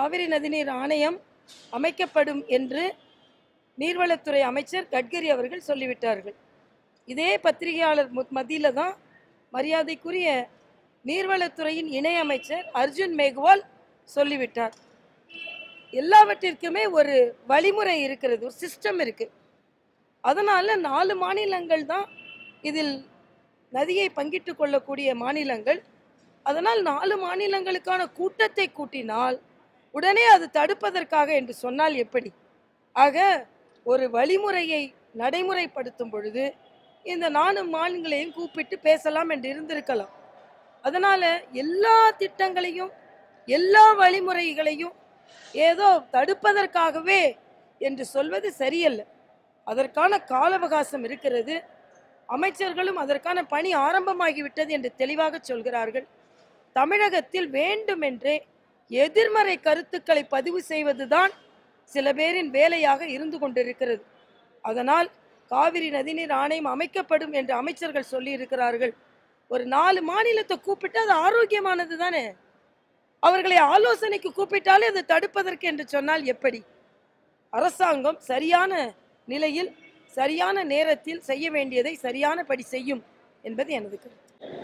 காவிரி நதிநீர் ஆணையம் அமைக்கப்படும் என்று நீர்வளத்துறை அமைச்சர் கட்கரி அவர்கள் சொல்லிவிட்டார்கள் இதே பத்திரிகையாளர் மத்தியில் தான் மரியாதைக்குரிய நீர்வளத்துறையின் இணையமைச்சர் அர்ஜுன் மேக்வால் சொல்லிவிட்டார் எல்லாவற்றிற்குமே ஒரு வழிமுறை இருக்கிறது ஒரு சிஸ்டம் இருக்கு அதனால நாலு மாநிலங்கள் தான் இதில் நதியை பங்கிட்டு கொள்ளக்கூடிய மாநிலங்கள் அதனால் நாலு மாநிலங்களுக்கான கூட்டத்தை கூட்டினால் உடனே அது தடுப்பதற்காக என்று சொன்னால் எப்படி ஆக ஒரு வழிமுறையை நடைமுறைப்படுத்தும் பொழுது இந்த நாலு மாநிலங்களையும் கூப்பிட்டு பேசலாம் என்று இருந்திருக்கலாம் அதனால எல்லா திட்டங்களையும் எல்லா வழிமுறைகளையும் ஏதோ தடுப்பதற்காகவே என்று சொல்வது சரியல்ல அதற்கான கால அவகாசம் இருக்கிறது அமைச்சர்களும் அதற்கான பணி ஆரம்பமாகிவிட்டது என்று தெளிவாக சொல்கிறார்கள் தமிழகத்தில் வேண்டுமென்றே எதிர்மறை கருத்துக்களை பதிவு செய்வதுதான் சில பேரின் வேலையாக இருந்து கொண்டிருக்கிறது அதனால் காவிரி நதிநீர் ஆணையம் அமைக்கப்படும் என்று அமைச்சர்கள் சொல்லியிருக்கிறார்கள் ஒரு நாலு மாநிலத்தை கூப்பிட்டு அது ஆரோக்கியமானது தானே அவர்களை ஆலோசனைக்கு கூப்பிட்டாலே அதை தடுப்பதற்கு என்று சொன்னால் எப்படி அரசாங்கம் சரியான நிலையில் சரியான நேரத்தில் செய்ய வேண்டியதை சரியானபடி செய்யும் என்பது எனது கருத்து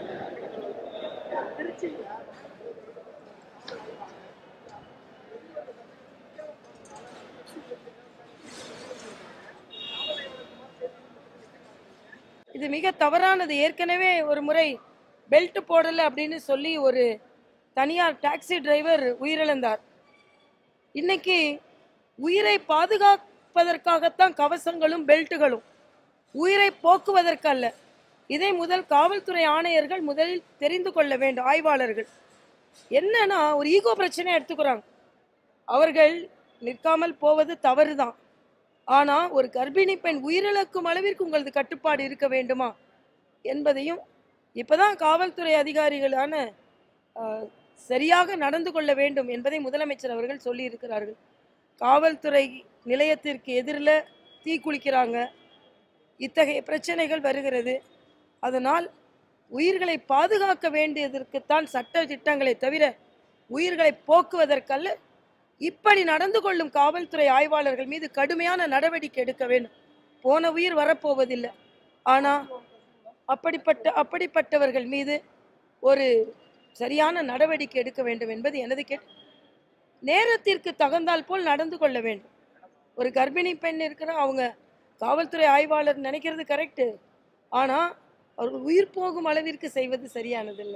இது மிக தவறானது ஏற்கனவே ஒரு முறை பெல்ட் போடலை அப்படின்னு சொல்லி ஒரு தனியார் டாக்ஸி டிரைவர் உயிரிழந்தார் இன்னைக்கு உயிரை பாதுகாப்பதற்காகத்தான் கவசங்களும் பெல்ட்டுகளும் உயிரை போக்குவதற்கல்ல இதை முதல் காவல்துறை ஆணையர்கள் முதலில் தெரிந்து கொள்ள வேண்டும் ஆய்வாளர்கள் என்னன்னா ஒரு ஈகோ பிரச்சனை எடுத்துக்கிறாங்க அவர்கள் நிற்காமல் போவது தவறுதான் ஆனா ஒரு கர்ப்பிணி பெண் உயிரிழக்கும் அளவிற்கு உங்களது கட்டுப்பாடு இருக்க வேண்டுமா என்பதையும் இப்பதான் காவல்துறை அதிகாரிகளான ஆஹ், சரியாக நடந்து கொள்ள வேண்டும் என்பதை முதலமைச்சர் அவர்கள் சொல்லி இருக்கிறார்கள் காவல்துறை நிலையத்திற்கு எதிரில் தீ குளிக்கிறாங்க இத்தகைய பிரச்சனைகள் வருகிறது அதனால் உயிர்களை பாதுகாக்க வேண்டியதற்குத்தான் சட்ட திட்டங்களை தவிர உயிர்களை போக்குவதற்கல்ல இப்படி நடந்து கொள்ளும் காவல்துறை ஆய்வாளர்கள் மீது கடுமையான நடவடிக்கை எடுக்க வேண்டும் போன உயிர் வரப்போவதில்லை ஆனா அப்படிப்பட்ட அப்படிப்பட்டவர்கள் மீது ஒரு சரியான நடவடிக்கை எடுக்க வேண்டும் என்பது எனது கேட் நேரத்திற்கு தகுந்தால் போல் நடந்து கொள்ள வேண்டும் ஒரு கர்ப்பிணி பெண் இருக்கிற அவங்க காவல்துறை ஆய்வாளர் நினைக்கிறது கரெக்டு ஆனா அவர்கள் உயிர் போகும் அளவிற்கு செய்வது சரியானதில்லை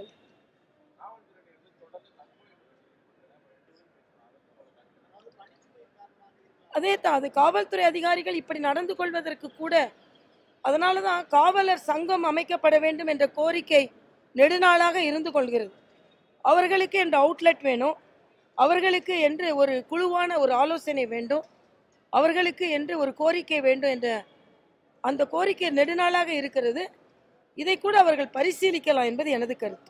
அதே தான் அது காவல்துறை அதிகாரிகள் இப்படி நடந்து கொள்வதற்கு கூட அதனால தான் காவலர் சங்கம் அமைக்கப்பட வேண்டும் என்ற கோரிக்கை நெடுநாளாக இருந்து கொள்கிறது அவர்களுக்கு என்ற அவுட்லெட் வேணும் அவர்களுக்கு என்று ஒரு குழுவான ஒரு ஆலோசனை வேண்டும் அவர்களுக்கு என்று ஒரு கோரிக்கை வேண்டும் என்ற அந்த கோரிக்கை நெடுநாளாக இருக்கிறது இதை கூட அவர்கள் பரிசீலிக்கலாம் என்பது எனது கருத்து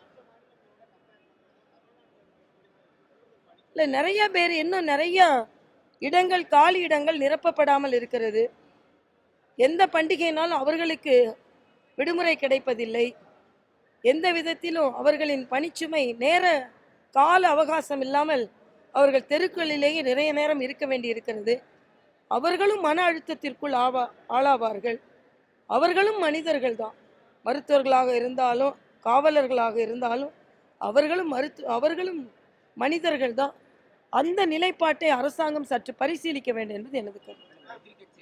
இல்லை நிறைய பேர் இன்னும் நிறைய இடங்கள் காலி இடங்கள் நிரப்பப்படாமல் இருக்கிறது எந்த பண்டிகைனாலும் அவர்களுக்கு விடுமுறை கிடைப்பதில்லை எந்த விதத்திலும் அவர்களின் பணிச்சுமை நேர கால அவகாசம் இல்லாமல் அவர்கள் தெருக்களிலேயே நிறைய நேரம் இருக்க வேண்டி இருக்கிறது அவர்களும் மன அழுத்தத்திற்குள் ஆவா ஆளாவார்கள் அவர்களும் மனிதர்கள் தான் மருத்துவர்களாக இருந்தாலும் காவலர்களாக இருந்தாலும் அவர்களும் மருத்து அவர்களும் மனிதர்கள் தான் அந்த நிலைப்பாட்டை அரசாங்கம் சற்று பரிசீலிக்க வேண்டும் என்பது எனது கருத்து எதிர்க்கட்சி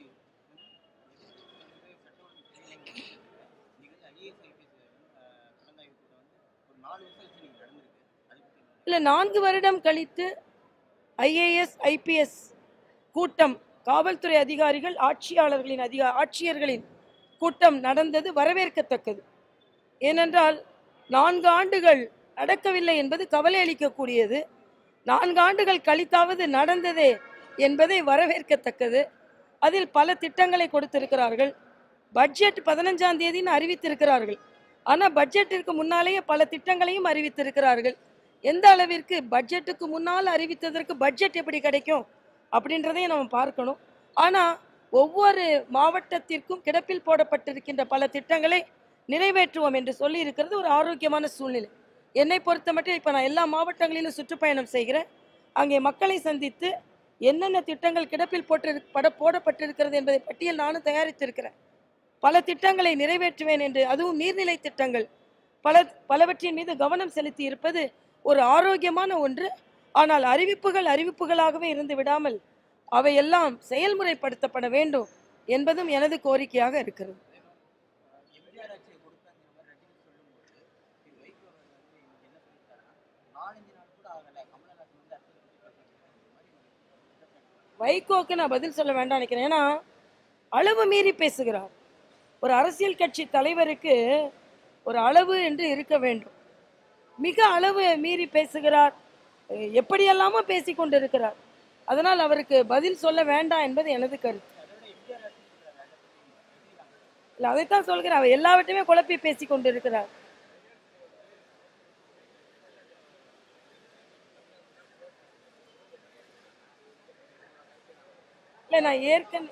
நீங்கள் ஐஏஎஸ் ஐபிஎஸ் கலந்தாய்வு கூட வந்து ஒரு நாலு வருஷம் கழிச்சு நீங்கள் நடந்திருக்கு அது பற்றி என்ன? இல்லை நான்கு வருடம் கழித்து ஐஏஎஸ் ஐபிஎஸ் கூட்டம் காவல்துறை அதிகாரிகள் ஆட்சியாளர்களின் அதிகா ஆட்சியர்களின் கூட்டம் நடந்தது வரவேற்கத்தக்கது ஏனென்றால் நான்கு ஆண்டுகள் நடக்கவில்லை என்பது கவலை அளிக்கக்கூடியது நான்கு ஆண்டுகள் கழித்தாவது நடந்ததே என்பதை வரவேற்கத்தக்கது அதில் பல திட்டங்களை கொடுத்திருக்கிறார்கள் பட்ஜெட் பதினஞ்சாம் தேதின்னு அறிவித்திருக்கிறார்கள் ஆனால் பட்ஜெட்டிற்கு முன்னாலேயே பல திட்டங்களையும் அறிவித்திருக்கிறார்கள் எந்த அளவிற்கு பட்ஜெட்டுக்கு முன்னால் அறிவித்ததற்கு பட்ஜெட் எப்படி கிடைக்கும் அப்படின்றதையும் நம்ம பார்க்கணும் ஆனால் ஒவ்வொரு மாவட்டத்திற்கும் கிடப்பில் போடப்பட்டிருக்கின்ற பல திட்டங்களை நிறைவேற்றுவோம் என்று சொல்லி இருக்கிறது ஒரு ஆரோக்கியமான சூழ்நிலை என்னை பொறுத்த மட்டும் இப்போ நான் எல்லா மாவட்டங்களிலும் சுற்றுப்பயணம் செய்கிறேன் அங்கே மக்களை சந்தித்து என்னென்ன திட்டங்கள் கிடப்பில் போட்டு பட போடப்பட்டிருக்கிறது என்பதை பட்டியல் நானும் தயாரித்திருக்கிறேன் பல திட்டங்களை நிறைவேற்றுவேன் என்று அதுவும் நீர்நிலை திட்டங்கள் பல பலவற்றின் மீது கவனம் செலுத்தி இருப்பது ஒரு ஆரோக்கியமான ஒன்று ஆனால் அறிவிப்புகள் அறிவிப்புகளாகவே இருந்து விடாமல் அவையெல்லாம் செயல்முறைப்படுத்தப்பட வேண்டும் என்பதும் எனது கோரிக்கையாக இருக்கிறது எம்ஜிஆர் ஆட்சியை கொடுத்தாங்கிற மாதிரி ரஜினி சொல்லும்போது திரு வைகோ அவர்கள் வந்து இன்னைக்கு என்ன சொல்லியிருக்காரா நாலஞ்சு நாள் கூட ஆகல கமலஹாசன் வந்து அரசியல் கட்சி பேசுறாங்க இந்த மாதிரி ஒரு குற்றச்சாட்டு. வைகோக்கு நான் பதில் சொல்ல வேண்டாம் நினைக்கிறேன் ஏன்னா அளவு மீறி பேசுகிறார் ஒரு அரசியல் கட்சி தலைவருக்கு ஒரு அளவு என்று இருக்க வேண்டும் மிக அளவு மீறி பேசுகிறார் அஹ் எப்படியெல்லாமோ பேசிக் கொண்டிருக்கிறார் அதனால் அவருக்கு பதில் சொல்ல வேண்டாம் என்பது எனது கருத்து இல்லை அதைத்தான் சொல்கிறேன் அவர் எல்லாவற்றையுமே குழப்பி பேசிக் கொண்டிருக்கிறார் இல்லை நான் ஏற்கனவே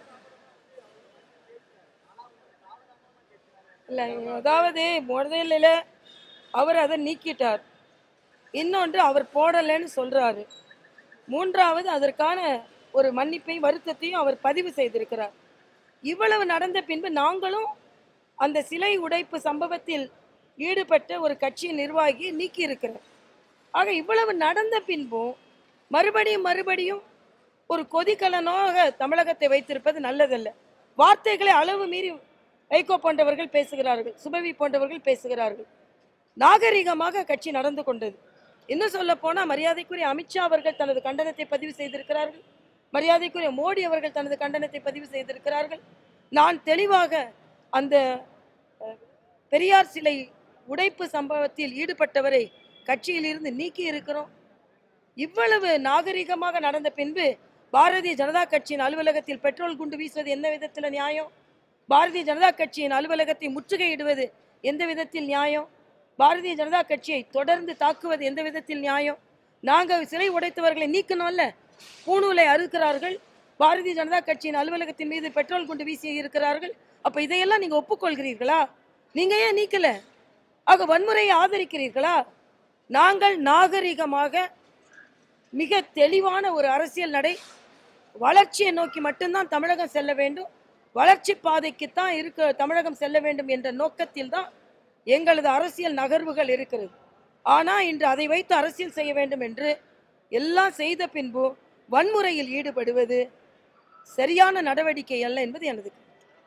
இல்லை அதாவது முதல்ல அவர் அதை நீக்கிட்டார் இன்னொன்று அவர் போடலைன்னு சொல்றாரு மூன்றாவது அதற்கான ஒரு மன்னிப்பை வருத்தத்தையும் அவர் பதிவு செய்திருக்கிறார் இவ்வளவு நடந்த பின்பு நாங்களும் அந்த சிலை உடைப்பு சம்பவத்தில் ஈடுபட்ட ஒரு கட்சியின் நிர்வாகியை நீக்கி இருக்கிறோம் ஆக இவ்வளவு நடந்த பின்பும் மறுபடியும் மறுபடியும் ஒரு கொதிக்கலனாக தமிழகத்தை வைத்திருப்பது நல்லதல்ல வார்த்தைகளை அளவு மீறி வைகோ போன்றவர்கள் பேசுகிறார்கள் சுபவி போன்றவர்கள் பேசுகிறார்கள் நாகரிகமாக கட்சி நடந்து கொண்டது இன்னும் சொல்ல போனா மரியாதைக்குரிய அமித்ஷா அவர்கள் தனது கண்டனத்தை பதிவு செய்திருக்கிறார்கள் மரியாதைக்குரிய மோடி அவர்கள் தனது கண்டனத்தை பதிவு செய்திருக்கிறார்கள் நான் தெளிவாக அந்த அஹ், பெரியார் சிலை உடைப்பு சம்பவத்தில் ஈடுபட்டவரை கட்சியிலிருந்து நீக்கி இருக்கிறோம் இவ்வளவு நாகரிகமாக நடந்த பின்பு பாரதிய ஜனதா கட்சியின் அலுவலகத்தில் பெட்ரோல் குண்டு வீசுவது எந்த விதத்தில் நியாயம் பாரதிய ஜனதா கட்சியின் அலுவலகத்தை முற்றுகையிடுவது எந்த விதத்தில் நியாயம் பாரதிய ஜனதா கட்சியை தொடர்ந்து தாக்குவது எந்த விதத்தில் நியாயம் நாங்கள் சிலை உடைத்தவர்களை நீக்கணும்ல பூணூலை அறுக்கிறார்கள் பாரதிய ஜனதா கட்சியின் அலுவலகத்தின் மீது பெட்ரோல் குண்டு வீசி இருக்கிறார்கள் அப்ப இதையெல்லாம் நீங்க ஒப்புக்கொள்கிறீர்களா நீங்க ஏன் நீக்கல ஆக வன்முறையை ஆதரிக்கிறீர்களா நாங்கள் நாகரிகமாக மிக தெளிவான ஒரு அரசியல் நடை வளர்ச்சியை நோக்கி மட்டும்தான் தமிழகம் செல்ல வேண்டும் வளர்ச்சி பாதைக்குத்தான் இருக்க தமிழகம் செல்ல வேண்டும் என்ற நோக்கத்தில் தான் எங்களது அரசியல் நகர்வுகள் இருக்கிறது ஆனா இன்று அதை வைத்து அரசியல் செய்ய வேண்டும் என்று எல்லாம் செய்த பின்பு வன்முறையில் ஈடுபடுவது சரியான நடவடிக்கை அல்ல என்பது எனது கருத்து.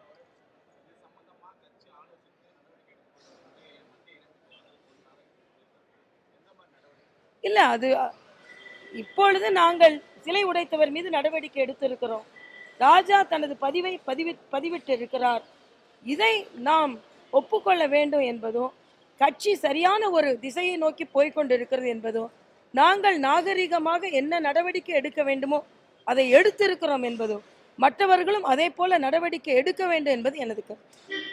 இல்ல அது இப்பொழுது நாங்கள் சிலை உடைத்தவர் மீது நடவடிக்கை எடுத்திருக்கிறோம் ராஜா தனது பதிவை பதிவி பதிவிட்டு இருக்கிறார் இதை நாம் ஒப்புக்கொள்ள வேண்டும் என்பதும் கட்சி சரியான ஒரு திசையை நோக்கி போய்க்கொண்டிருக்கிறது என்பதும் நாங்கள் நாகரிகமாக என்ன நடவடிக்கை எடுக்க வேண்டுமோ அதை எடுத்திருக்கிறோம் என்பதும் மற்றவர்களும் அதே போல நடவடிக்கை எடுக்க வேண்டும் என்பது எனது கருத்து